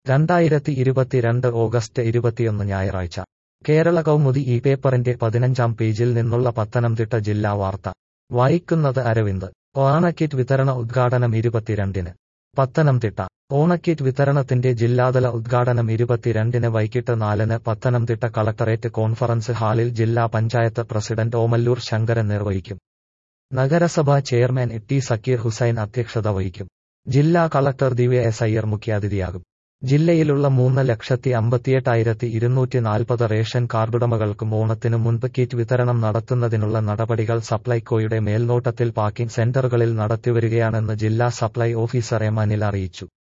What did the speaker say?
രണ്ടായിരത്തി ഇരുപത്തിരണ്ട് ഓഗസ്റ്റ് ഇരുപത്തിയൊന്ന് ഞായറാഴ്ച കേരള കൗമുദി ഈ പേപ്പറിന്റെ പതിനഞ്ചാം പേജിൽ നിന്നുള്ള പത്തനംതിട്ട ജില്ലാ വാർത്ത വായിക്കുന്നത് അരവിന്ദ് ഓണക്കിറ്റ് വിതരണ ഉദ്ഘാടനം ഇരുപത്തിരണ്ടിന് പത്തനംതിട്ട ഓണക്കിറ്റ് വിതരണത്തിന്റെ ജില്ലാതല ഉദ്ഘാടനം ഇരുപത്തിരണ്ടിന് വൈകിട്ട് നാലിന് പത്തനംതിട്ട കളക്ടറേറ്റ് കോൺഫറൻസ് ഹാളിൽ ജില്ലാ പഞ്ചായത്ത് പ്രസിഡന്റ് ഓമല്ലൂർ ശങ്കരൻ നിർവഹിക്കും നഗരസഭാ ചെയർമാൻ ടി സക്കീർ ഹുസൈൻ അധ്യക്ഷത വഹിക്കും ജില്ലാ കളക്ടർ ദിവ്യ എസ് അയ്യർ മുഖ്യാതിഥിയാകും ജില്ലയിലുള്ള മൂന്ന് ലക്ഷത്തി അമ്പത്തിയെട്ടായിരത്തി ഇരുന്നൂറ്റി നാൽപ്പത് റേഷൻ കാർഡുടമകൾക്കും ഓണത്തിനു മുൻപ് കിറ്റ് വിതരണം നടത്തുന്നതിനുള്ള നടപടികൾ സപ്ലൈകോയുടെ മേൽനോട്ടത്തിൽ പാക്കിംഗ് സെന്ററുകളിൽ നടത്തിവരികയാണെന്ന് ജില്ലാ സപ്ലൈ ഓഫീസർ എം അനിൽ അറിയിച്ചു